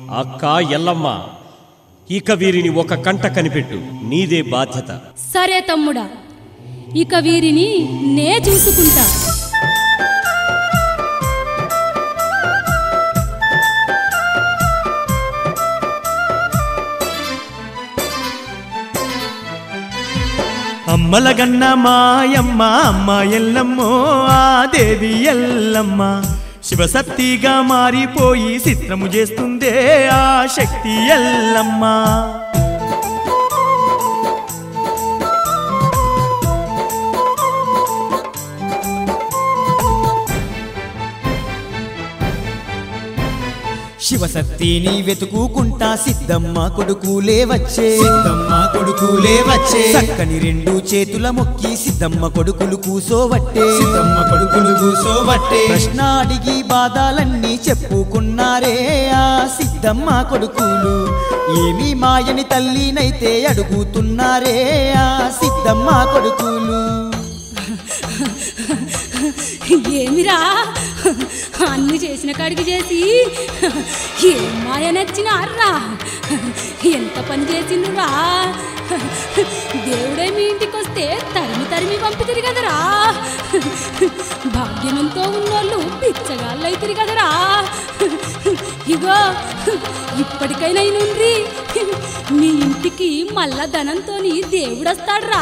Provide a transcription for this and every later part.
అక్క ఎల్లమ్మ ఇక వీరిని ఒక కంట కనిపెట్టు నీదే బాధ్యత సరే తమ్ముడా ఇక వీరిని నే చూసుకుంటా అమ్మల గన్న మాయమ్మ అమ్మ ఎల్లమ్మో ఆ దేవి ఎల్లమ్మ శివశక్తిగా మారిపోయి చిత్రము చేస్తుందే ఆ శక్తి ఎల్లమ్మ శివశక్తిని వెతుకుకుంటా సిద్ధమ్మ కొడుకులే వచ్చే సిద్ధమ్మ కొడుకులే వచ్చే చక్కని రెండు చేతుల మొక్కి సిద్ధమ్మ కొడుకులు కూసోవట్టే సిద్ధమ్మ కొడుకులు కూసోవట్టే ప్రశ్న అడిగి బాధాలన్నీ చెప్పుకున్నారే ఆ సిద్ధమ్మ కొడుకులు ఏమి మాయని తల్లినైతే అడుగుతున్నారే ఆ సిద్ధమ్మ కొడుకులు ఏమిరా అన్ని చేసిన కాడికి చేసి ఏం మాయ నచ్చినారా ఎంత పని చేసిండ్రురా దేవుడే మీ ఇంటికి వస్తే తరిమి తరిమి పంపితిరి కదరా భాగ్యమంతో ఉన్నోళ్ళు పిచ్చగాళ్ళు అవుతుంది కదరా ఇగో ఇప్పటికైనా నుండ్రి మీ ఇంటికి మళ్ళా ధనంతోని దేవుడు వస్తాడురా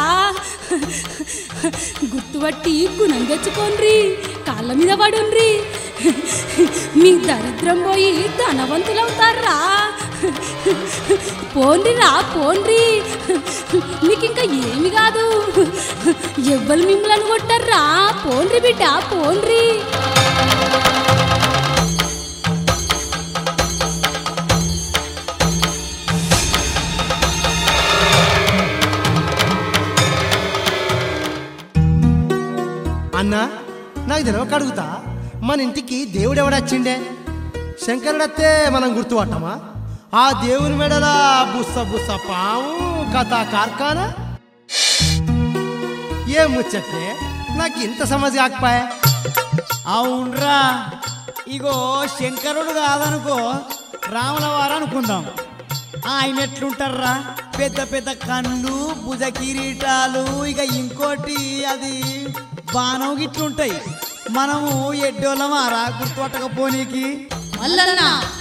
గుర్తుపట్టి గుణం తెచ్చుకోండ్రి కాళ్ళ మీద పడుండ్రి మీ దరిద్రం పోయి ధనవంతులవుతారా పోండ్రిరా పోండ్రి మీకు ఇంకా ఏమి కాదు ఎవ్వరు మిమ్మల్ని కొట్టారా పోండ్రి బిడ్డ పోండ్రి అన్నా నాకు తెలియక అడుగుతా మన ఇంటికి దేవుడు ఎవడొచ్చిండే శంకరుడత్తే మనం గుర్తుపట్టమా ఆ దేవుని మెడల బుస్స బుస్స పాము కథ కార్ఖానా ఏం ముచ్చట్లే నాకు ఇంత సమస్య కాకపోయా అవునరా ఇగో శంకరుడు కాదనుకో రాముల వారు అనుకుందాం ఆయన ఎట్లుంటారా పెద్ద పెద్ద కళ్ళు భుజ కిరీటాలు ఇక ఇంకోటి అది బాణం గిట్లుంటాయి మనము ఎడ్డోళ్ళమారా గుర్తుపట్టకపోనీకి మల్లన్న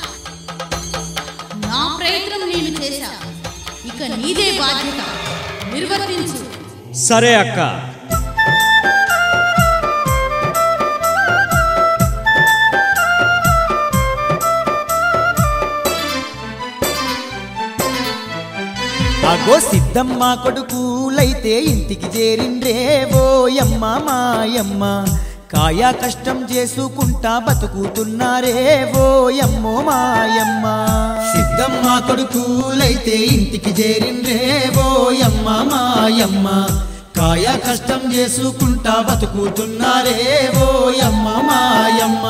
నా ప్రయత్నం నేను చేశా ఇక నీదే బాధ్యత నిర్వర్తించు సరే అక్క అగో సిద్ధమ్మ కొడుకులైతే ఇంటికి చేరిండ్రే ఓ యమ్మ మాయమ్మ కాయా కష్టం చేసుకుంటా బతుకుతున్నారే ఓ యమ్మో మాయమ్మ సిద్ధమ్మ కొడుకులైతే ఇంటికి చేరిండ్రే ఓ యమ్మ మాయమ్మ కాయా కష్టం చేసుకుంటా బతుకుతున్నారే ఓ యమ్మ మాయమ్మ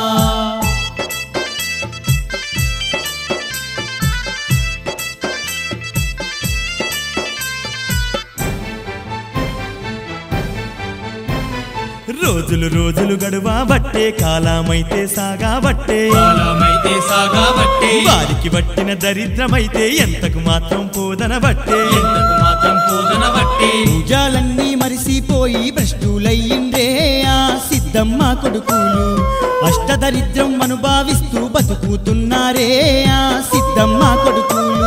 రోజులు రోజులు గడువా బట్టే కాలమైతే సాగాబట్టే కాలమైతే సాగాబట్టే వారికి పట్టిన దరిద్రమైతే ఎంతకు మాత్రం పోదన బట్టే ఎంతకు మాత్రం పోదన బట్టే పూజాలన్నీ మరిసిపోయి భ్రష్టులయ్యిండ్రే ఆ సిద్ధమ్మ కొడుకులు అష్టదరిద్రం అనుభవిస్తూ బతుకుతున్నారే ఆ సిద్ధమ్మ కొడుకులు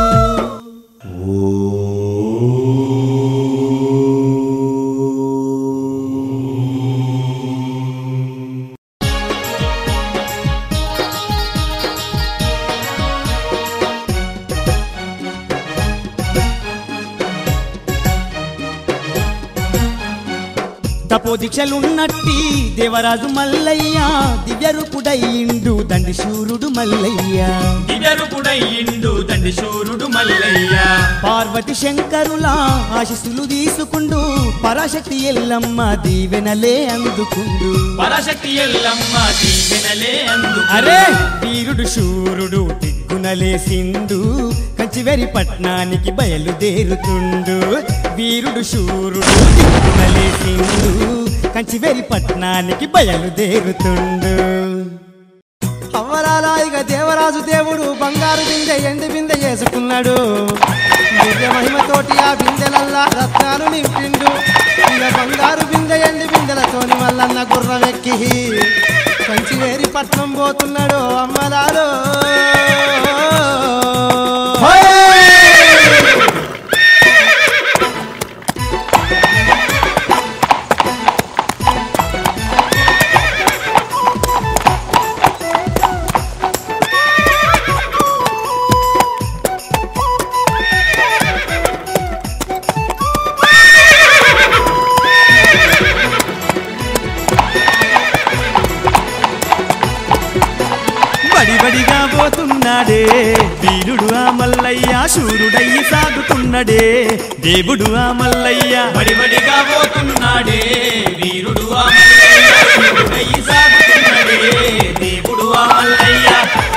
తపోదీక్షలున్నట్టి దేవరాజు మల్లయ్య దివ్యరూపుడయ్యిండు దండి శూరుడు మల్లయ్య దివ్యరుపుడయ్యిండు దండి శూరుడు మల్లయ్య పార్వతి శంకరుల ఆశీస్సులు తీసుకుండు పరాశక్తి ఎల్లమ్మ దీవెనలే అందుకుండు పరశక్తి ఎల్లమ్మ దీవెనలే అందు అరే వీరుడు శూరుడు దిగ్గునలేసిండు కంచివెరి పట్నానికి బయలుదేరుతుండు వీరుడు శూరుడు దిగ్గునలేసిండు కంచివెరి పట్నానికి బయలుదేరుతుండు అవ్వరాలా ఇక దేవరాజు దేవుడు బంగారు బిందె ఎండి బిందె వేసుకున్నాడు దివ్య మహిమతోటి ఆ బిందెలల్లా రత్నాలు నింపిండు ఇక బంగారు బిందె ఎండి బిందెలతోని మల్లన్న గుర్రం ఎక్కి కంచివేరి పట్నం పోతున్నాడు అమ్మలాలో బడిబడిగా పోతున్నాడే వీరుడు ఆ మల్లయ్య శూరుడయ్యి సాగుతున్నడే దేవుడు ఆ మల్లయ్య బడిబడిగా పోతున్నాడే వీరుడు ఆ మల్లయ్య శూరుడయ్యి సాగుతున్నడే దేవుడు ఆ మల్లయ్య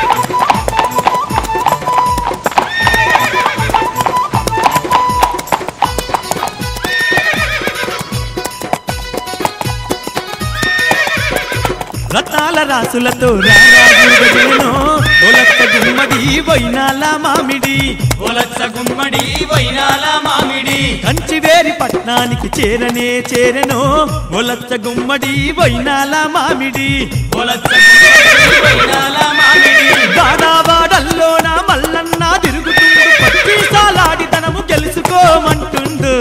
రత్నాల రాసులతో రారాజుగజేనో ఒలక్క గుమ్మడి వైనాల మామిడి ఒలక్క గుమ్మడి వైనాల మామిడి కంచివేరి పట్నానికి చేరనే చేరెనో ఒలచ్చ గుమ్మడి వైనాల మామిడి ఒలచ్చ వైనాల మామిడి వాడావాడల్లో నా మల్లన్న తిరుగుతుండు పచ్చి సాలాడితనము గెలుచుకోమంటుండు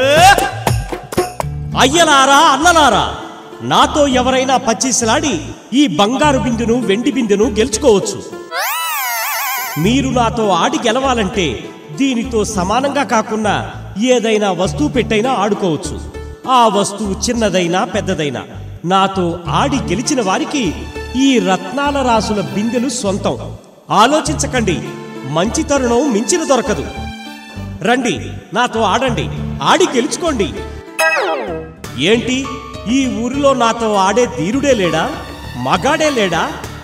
అయ్యలారా అన్నలారా నాతో ఎవరైనా పచ్చిసలాడి ఈ బంగారు బిందును వెండి బిందెను గెలుచుకోవచ్చు మీరు నాతో ఆడి గెలవాలంటే దీనితో సమానంగా కాకుండా ఏదైనా వస్తువు పెట్టైనా ఆడుకోవచ్చు ఆ వస్తువు చిన్నదైనా పెద్దదైనా నాతో ఆడి గెలిచిన వారికి ఈ రత్నాల రాసుల బిందెలు సొంతం ఆలోచించకండి మంచి తరుణం మించిన దొరకదు రండి నాతో ఆడండి ఆడి గెలుచుకోండి ఏంటి ఈ ఊరిలో నాతో ఆడే ధీరుడే లేడా మగాడే లేడా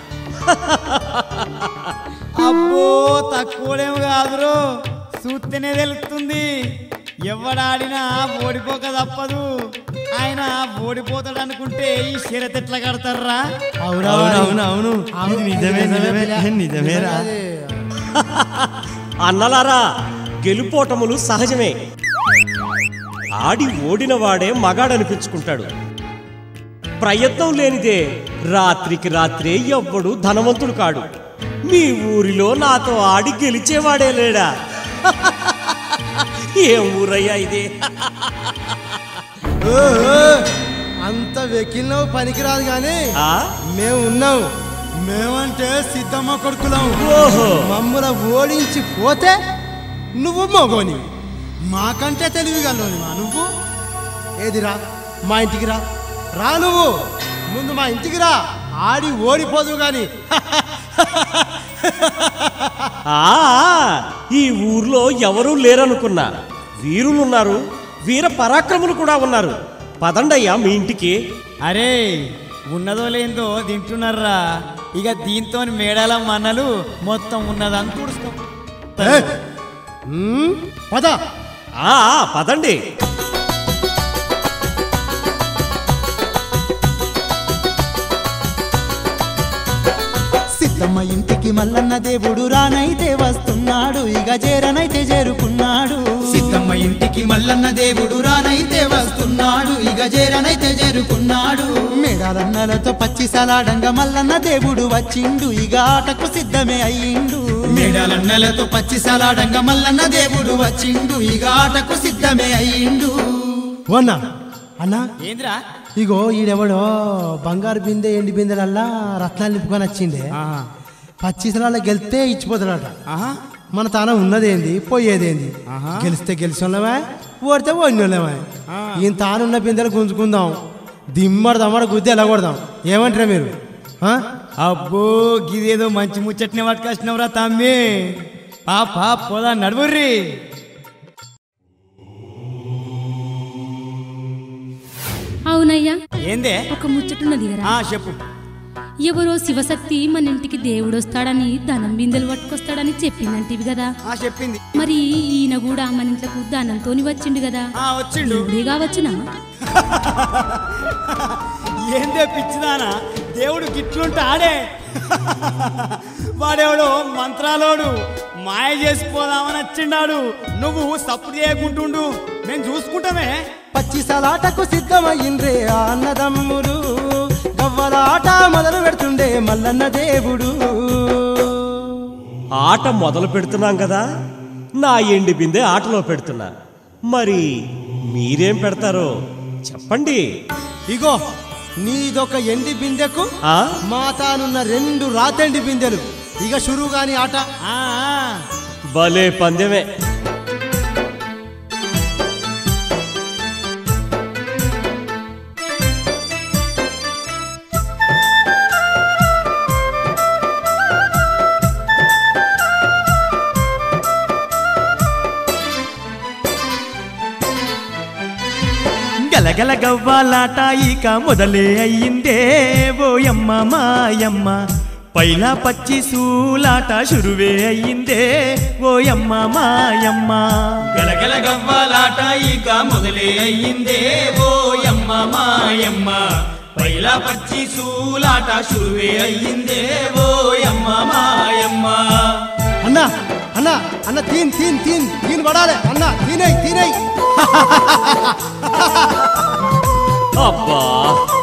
అబ్బో తక్కువడేమో కాదురో చూస్తేనే తెలుస్తుంది ఎవడాడినా ఓడిపోక తప్పదు ఆయన ఓడిపోతాడు అనుకుంటే ఈ షరత్ ఎట్లా కడతారా అవునవునవును ఇది నిజమే నిజమే నిజమేరా అన్నలారా గెలుపోటములు సహజమే ఆడి ఓడిన వాడే మగాడనిపించుకుంటాడు ప్రయత్నం లేనిదే రాత్రికి రాత్రే ఎవ్వడు ధనవంతుడు కాడు మీ ఊరిలో నాతో ఆడి గెలిచేవాడే లేడా ఏం ఊరయ్యా ఇది ఓ, ఓ, అంత వెకిలినవు పనికిరాదు కానీ ఆ? మేము ఉన్నాం మేమంటే సిద్ధమ్మ కొడుకులం ఓహో మమ్మల ఓడించి పోతే నువ్వు మగోని మాకంటే తెలివిగలవనివా నువ్వు ఏదిరా మా ఇంటికి రా రా నువ్వు ముందు మా ఇంటికి రా ఆడి ఓడిపోదు గాని ఆ ఈ ఊర్లో ఎవరూ లేరనుకున్నా వీరులున్నారు వీర పరాక్రములు కూడా ఉన్నారు పదండయ్యా మీ ఇంటికి అరే ఉన్నదో లేదో తింటున్నారా ఇక దీంతో మేడాల మన్నలు మొత్తం ఉన్నదని తుడుస్తాం ఏ, ఉమ్, పద ఆ ఆ, పదండి సిద్ధమ్మ ఇంటికి మల్లన్న దేవుడు రానైతే వస్తున్నాడు ఇక చేరనైతే చేరుకున్నాడు సిద్ధమ్మ ఇంటికి మల్లన్న దేవుడు రానైతే వస్తున్నాడు ఇక చేరనైతే చేరుకున్నాడు మేడాలన్నలతో పచ్చి సలాడంగా మల్లన్న దేవుడు వచ్చిండు ఇక ఆటకు సిద్ధమే అయ్యిండు మేడాలన్నలతో పచ్చి సలాడంగా మల్లన్న దేవుడు వచ్చిండు ఇక ఆటకు సిద్ధమే అయ్యిండు ఓ అన్నా అన్నా ఏంద్రా ఇగో ఈడెవడో బంగారు బిందె ఎండి బిందెలల్లా రత్నాలు నింపుకొని వచ్చిండే పచ్చిసలాల్లో గెలిస్తే ఇచ్చిపోతాడట ఆహా మన తాన ఉన్నదేంది పోయేదేంది ఆహా. గెలిస్తే గెలిచోళ్ళమే ఓడితే ఓడినోళ్ళమే ఈయన తానున్న బిందెలు గుంజుకుందాం దిమ్మడి దమ్మడి గుద్ది ఎలా కొడదాం ఏమంటారా మీరు ఆ? అబ్బో గిదేదో మంచి ముచ్చట్నే పట్టుకొచ్చినవరా తమ్మి పాప పోదా నడువుర్రి అవునయ్యా ఏందే ఒక ముచ్చటున్నది కదా ఆ చెప్పు ఎవరో శివశక్తి మన ఇంటికి దేవుడు వస్తాడని ధనం బిందెలు పట్టుకొస్తాడని చెప్పిందంటివి కదా ఆ చెప్పింది మరి ఈయన కూడా మన ఇంట్లోకి ధనంతోని వచ్చిండు కదా ఆ వచ్చిండు దేవుడే కావచ్చునా ఏందే పిచ్చిదానా దేవుడు గిట్లుంటే ఆడే వాడెవడో మంత్రాలోడు మాయ చేసిపోదామని వచ్చిండాడు నువ్వు సప్పుడు చేయకుంటుండు మేము చూసుకుంటామే పచ్చిసలాటకు సిద్ధమయ్యిండ్రే ఆ అన్నదమ్ములు గవ్వలాట మొదలు పెడుతుండే మల్లన్న దేవుడు ఆట మొదలు పెడుతున్నాం కదా నా ఎండి బిందె ఆటలో పెడుతున్నా మరి మీరేం పెడతారో చెప్పండి ఇగో నీదొక ఎండి బిందెకు ఆ మా తానున్న రెండు రాతండి బిందెలు ఇక షురువు గాని ఆట ఆ, ఆ. భలే పందెమే గలగల గవ్వాలాట ఇక మొదలే అయ్యిందే ఓయమ్మ మాయమ్మ పైలా పచ్చి సూలాట శురువే అయ్యిందే ఓయమ్మ మాయమ్మ గలగల గవ్వాలాట ఇక మొదలే అయ్యిందే ఓయమ్మ మాయమ్మ పైలా పచ్చి సూలాట శురువే అయ్యిందే ఓయమ్మ మాయమ్మ అన్నా అన్నా అన్న తీన్ తీన్ తీన్ తీన్ పడాలి అన్న తీనై తీనై అబ్బా